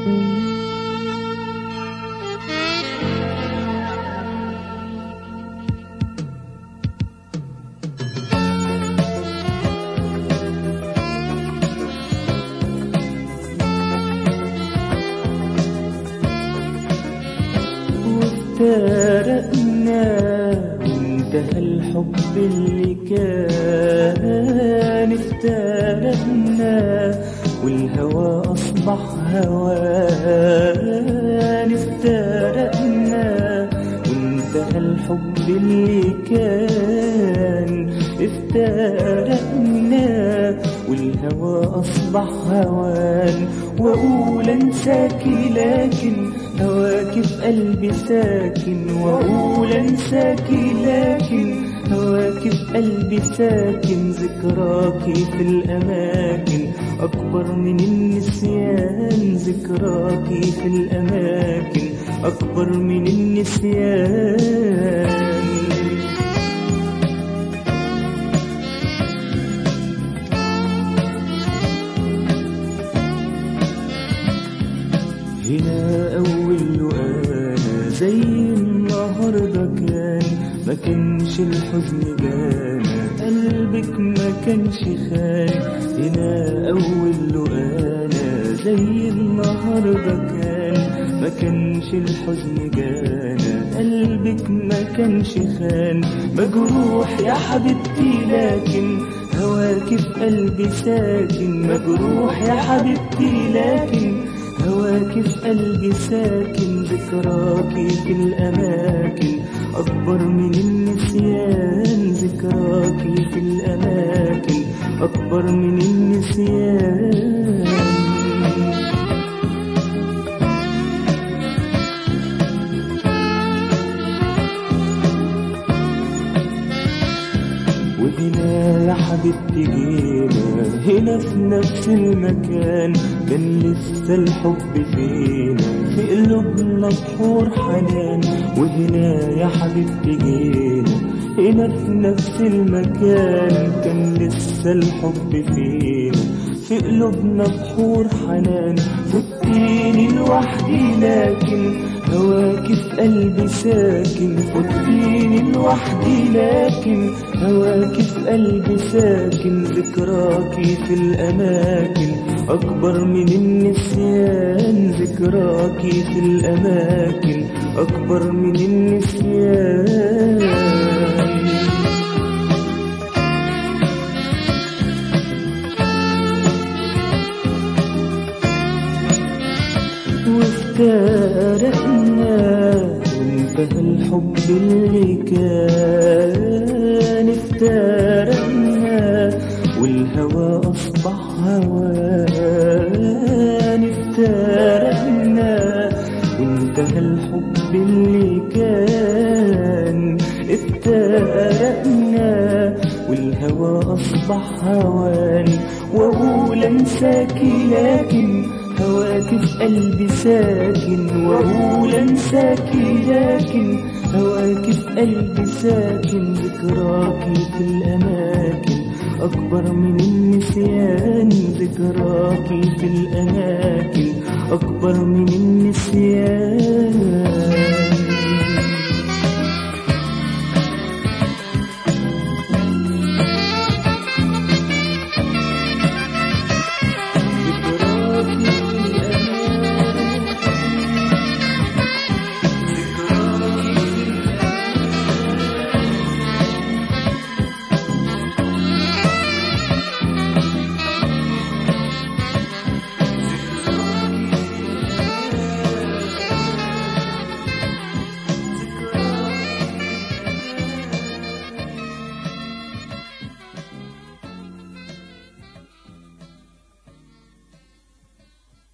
وافترقنا وانتهى الحب اللي كان افترقنا والهوى أصبح هوان افترقنا وانتهى الحب اللي كان افترقنا والهوى أصبح هوان وأقول أنساكي لكن هواك في قلبي ساكن وأقول أنساكي لكن هواك في قلبي ساكن ذكراكي في الأماكن أكبر من النسيان ذكراكي في الأماكن أكبر من النسيان هنا أول وأنا زي النهاردة كان ما كانش الحزن جانا قلبك ما كانش خان هنا أول وأنا زي النهاردة كان ما كانش الحزن جانا قلبك ما كانش خان مجروح يا حبيبتي لكن هواك في قلبي ساكن مجروح يا حبيبتي لكن هواك في قلبي ساكن ذكراكي في الأماكن أكبر من النسيان ذكراكي في الأماكن أكبر من النسيان وهنا يا حبيبتي جينا هنا في نفس المكان كان لسه الحب فينا في قلوبنا بحور حنان وهنا يا حبيبتي جينا هنا في نفس المكان كان لسه الحب فينا في قلوبنا بحور حنان فتيني لوحدي لكن هواك في قلبي ساكن فتيني لوحدي لكن هواك في قلبي ساكن ذكراكي في الأماكن أكبر من النسيان ذكراكي في الأماكن أكبر من النسيان وافترقنا وانتهى الحب اللي كان افترقنا والهوى أصبح هوان افترقنا وانتهى الحب اللي كان افترقنا والهوى أصبح هوان وأقول أنساكي لكن هواك في قلبي ساكن وأقول أنساكي لكن هواك في قلبي ساكن ذكراكي في الأماكن أكبر من النسيان ذكراكي في الأماكن أكبر من النسيان